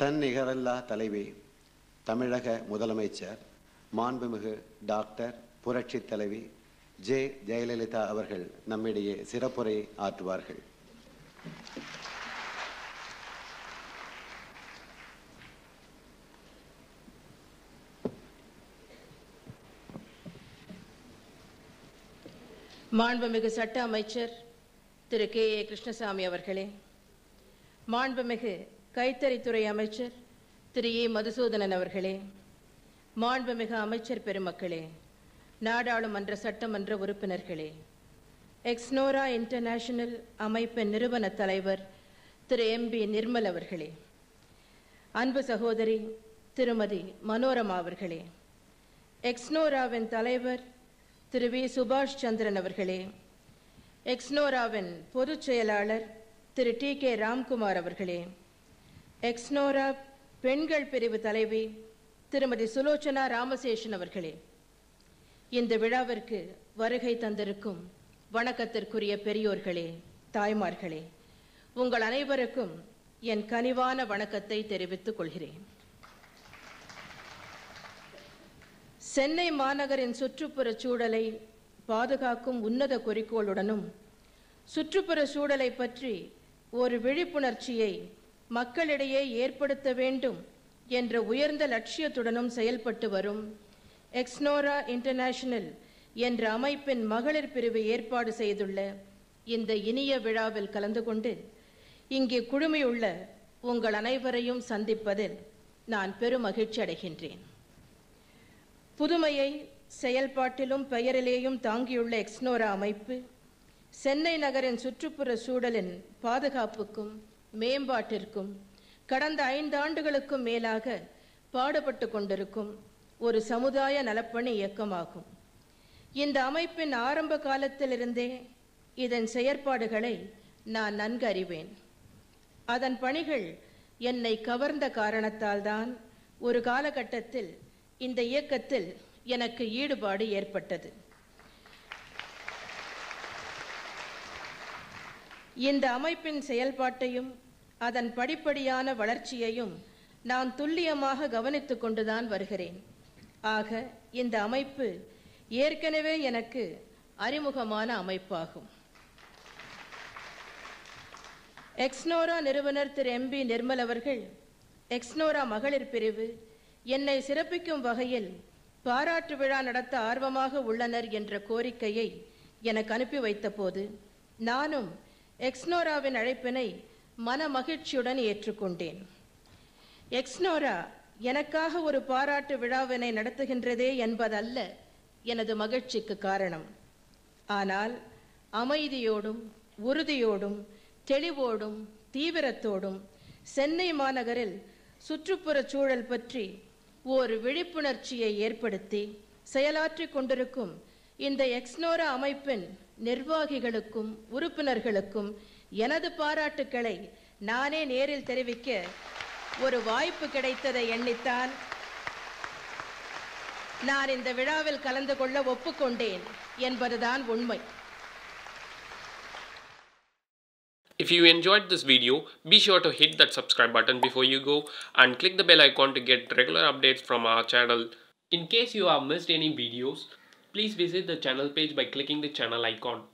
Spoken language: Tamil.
தன் நிகரல்லா தலைவி தமிழக முதலமைச்சர் மாண்புமிகு டாக்டர் புரட்சித் தலைவி ஜே ஜெயலலிதா அவர்கள் நம்மிடையே சிறப்புரை ஆற்றுவார்கள் மாண்புமிகு சட்ட அமைச்சர் திரு கே ஏ கிருஷ்ணசாமி அவர்களே மாண்புமிகு கைத்தறித்துறை அமைச்சர் திரு ஏ மதுசூதனன் அவர்களே மாண்புமிகு அமைச்சர் பெருமக்களே நாடாளுமன்ற சட்டமன்ற உறுப்பினர்களே எக்ஸ்னோரா இன்டர்நேஷனல் அமைப்பின் நிறுவன தலைவர் திரு எம் பி நிர்மல் அவர்களே அன்பு சகோதரி திருமதி மனோரமா அவர்களே எக்ஸ்னோராவின் தலைவர் திரு வி சுபாஷ் சந்திரன் அவர்களே எக்ஸ்னோராவின் பொதுச் செயலாளர் திரு டி கே ராம்குமார் அவர்களே எக்ஸ்னோரா பெண்கள் பிரிவு தலைவி திருமதி சுலோச்சனா ராமசேஷன் அவர்களே இந்த விழாவிற்கு வருகை தந்திருக்கும் வணக்கத்திற்குரிய பெரியோர்களே தாய்மார்களே உங்கள் அனைவருக்கும் என் கனிவான வணக்கத்தை தெரிவித்துக் கொள்கிறேன் சென்னை மாநகரின் சுற்றுப்புற சூழலை பாதுகாக்கும் உன்னத குறிக்கோளுடனும் சுற்றுப்புற சூழலை பற்றி ஒரு விழிப்புணர்ச்சியை மக்களிடையே ஏற்படுத்த வேண்டும் என்ற உயர்ந்த லட்சியத்துடனும் செயல்பட்டு வரும் எக்ஸ்னோரா இன்டர்நேஷனல் என்ற அமைப்பின் மகளிர் பிரிவு ஏற்பாடு செய்துள்ள இந்த இனிய விழாவில் கலந்து கொண்டு இங்கே குழுமியுள்ள உங்கள் அனைவரையும் சந்திப்பதில் நான் பெருமகிழ்ச்சி அடைகின்றேன் புதுமையை செயல்பாட்டிலும் பெயரிலேயும் தாங்கியுள்ள எக்ஸ்னோரா அமைப்பு சென்னை நகரின் சுற்றுப்புற சூழலின் பாதுகாப்புக்கும் மேம்பாட்டிற்கும் கடந்த ஐந்து ஆண்டுகளுக்கும் மேலாக பாடுபட்டு கொண்டிருக்கும் ஒரு சமுதாய நலப்பணி இயக்கமாகும் இந்த அமைப்பின் ஆரம்ப காலத்திலிருந்தே இதன் செயற்பாடுகளை நான் நன்கு அறிவேன் அதன் பணிகள் என்னை கவர்ந்த காரணத்தால்தான் ஒரு காலகட்டத்தில் இந்த இயக்கத்தில் எனக்கு ஈடுபாடு ஏற்பட்டது இந்த அமைப்பின் செயல்பாட்டையும் அதன் படிப்படியான வளர்ச்சியையும் நான் துல்லியமாக கவனித்துக் கொண்டுதான் வருகிறேன் ஆக இந்த அமைப்பு ஏற்கனவே எனக்கு அறிமுகமான அமைப்பாகும் எக்ஸ்னோரா நிறுவனர் திரு எம்பி நிர்மல் அவர்கள் எக்ஸ்னோரா மகளிர் பிரிவு என்னை சிறப்பிக்கும் வகையில் பாராட்டு விழா நடத்த ஆர்வமாக உள்ளனர் என்ற கோரிக்கையை எனக்கு அனுப்பி வைத்தபோது நானும் எக்ஸ்னோராவின் அழைப்பினை மன மகிழ்ச்சியுடன் ஏற்றுக்கொண்டேன் எக்ஸ்னோரா எனக்காக ஒரு பாராட்டு விழாவினை நடத்துகின்றதே என்பதல்ல எனது மகிழ்ச்சிக்கு காரணம் ஆனால் அமைதியோடும் உறுதியோடும் தெளிவோடும் தீவிரத்தோடும் சென்னை மாநகரில் சுற்றுப்புற சூழல் பற்றி ஒரு விழிப்புணர்ச்சியை ஏற்படுத்தி செயலாற்றிக் கொண்டிருக்கும் இந்த எக்ஸ்னோரா அமைப்பின் நிர்வாகிகளுக்கும் உறுப்பினர்களுக்கும் எனது பாராட்டுக்களை நானே நேரில் தெரிவிக்க ஒரு வாய்ப்பு கிடைத்ததை எண்ணித்தான் நான் இந்த விழாவில் கலந்து கொள்ள ஒப்புக்கொண்டேன் என்பதுதான் உண்மை If you enjoyed this video, be sure to hit that subscribe button before you go and click the bell icon to get regular updates from our channel. In case you have missed any videos, please visit the channel page by clicking the channel icon.